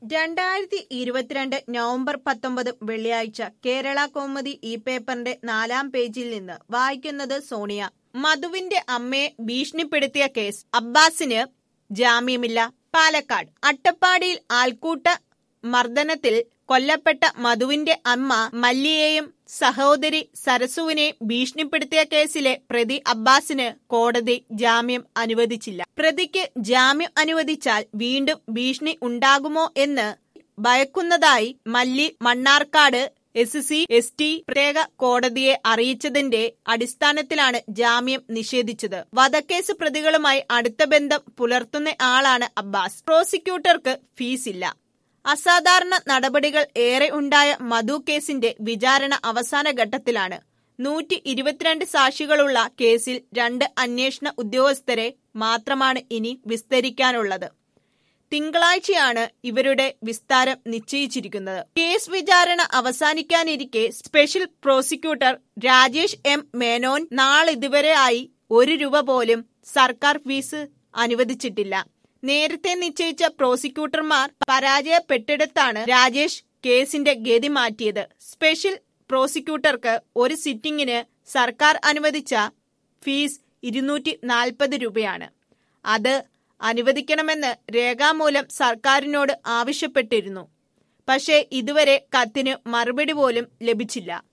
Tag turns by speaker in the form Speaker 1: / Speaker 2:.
Speaker 1: രണ്ടായിരത്തി ഇരുപത്തിരണ്ട് നവംബർ പത്തൊമ്പത് വെള്ളിയാഴ്ച കേരള കൗമുദി ഈ പേപ്പറിന്റെ നാലാം പേജിൽ നിന്ന് വായിക്കുന്നത് സോണിയ മധുവിന്റെ അമ്മയെ ഭീഷണിപ്പെടുത്തിയ കേസ് അബ്ബാസിന് ജാമ്യമില്ല പാലക്കാട് അട്ടപ്പാടിയിൽ ആൾക്കൂട്ട മർദ്ദനത്തിൽ കൊല്ലപ്പെട്ട മധുവിന്റെ അമ്മ മല്ലിയെയും സഹോദരി സരസുവിനെയും ഭീഷണിപ്പെടുത്തിയ കേസിലെ പ്രതി അബ്ബാസിന് കോടതി ജാമ്യം അനുവദിച്ചില്ല പ്രതിക്ക് ജാമ്യം അനുവദിച്ചാൽ വീണ്ടും ഭീഷണി ഉണ്ടാകുമോ എന്ന് ഭയക്കുന്നതായി Malli Mannarkkad S C S T പ്രത്യേക കോടതിയെ അറിയിച്ചതിന്റെ അടിസ്ഥാനത്തിലാണ് ജാമ്യം നിഷേധിച്ചത് വധക്കേസ് പ്രതികളുമായി അടുത്ത ബന്ധം പുലർത്തുന്ന ആളാണ് അബ്ബാസ് പ്രോസിക്യൂട്ടർക്ക് ഫീസില്ല അസാധാരണ നടപടികൾ ഏറെ ഉണ്ടായ മധു കേസിന്റെ വിചാരണ അവസാന ഘട്ടത്തിലാണ് നൂറ്റി ഇരുപത്തിരണ്ട് സാക്ഷികളുള്ള കേസിൽ രണ്ട് അന്വേഷണ ഉദ്യോഗസ്ഥരെ മാത്രമാണ് ഇനി വിസ്തരിക്കാനുള്ളത് തിങ്കളാഴ്ചയാണ് ഇവരുടെ വിസ്താരം നിശ്ചയിച്ചിരിക്കുന്നത് കേസ് വിചാരണ അവസാനിക്കാനിരിക്കെ special prosecutor Rajesh M Menon നാളിതുവരെ ആയി ഒരു രൂപ പോലും സർക്കാർ ഫീസ് അനുവദിച്ചിട്ടില്ല നേരത്തെ നിശ്ചയിച്ച പ്രോസിക്യൂട്ടർമാർ പരാജയപ്പെട്ടിടത്താണ് രാജേഷ് കേസിന്റെ ഗതി മാറ്റിയത് സ്പെഷ്യൽ പ്രോസിക്യൂട്ടർക്ക് ഒരു സിറ്റിംഗിന് സർക്കാർ അനുവദിച്ച ഫീസ് ഇരുന്നൂറ്റി നാൽപ്പത് രൂപയാണ് അത് അനുവദിക്കണമെന്ന് രേഖാമൂലം സർക്കാരിനോട് ആവശ്യപ്പെട്ടിരുന്നു പക്ഷേ ഇതുവരെ കത്തിന് മറുപടി പോലും ലഭിച്ചില്ല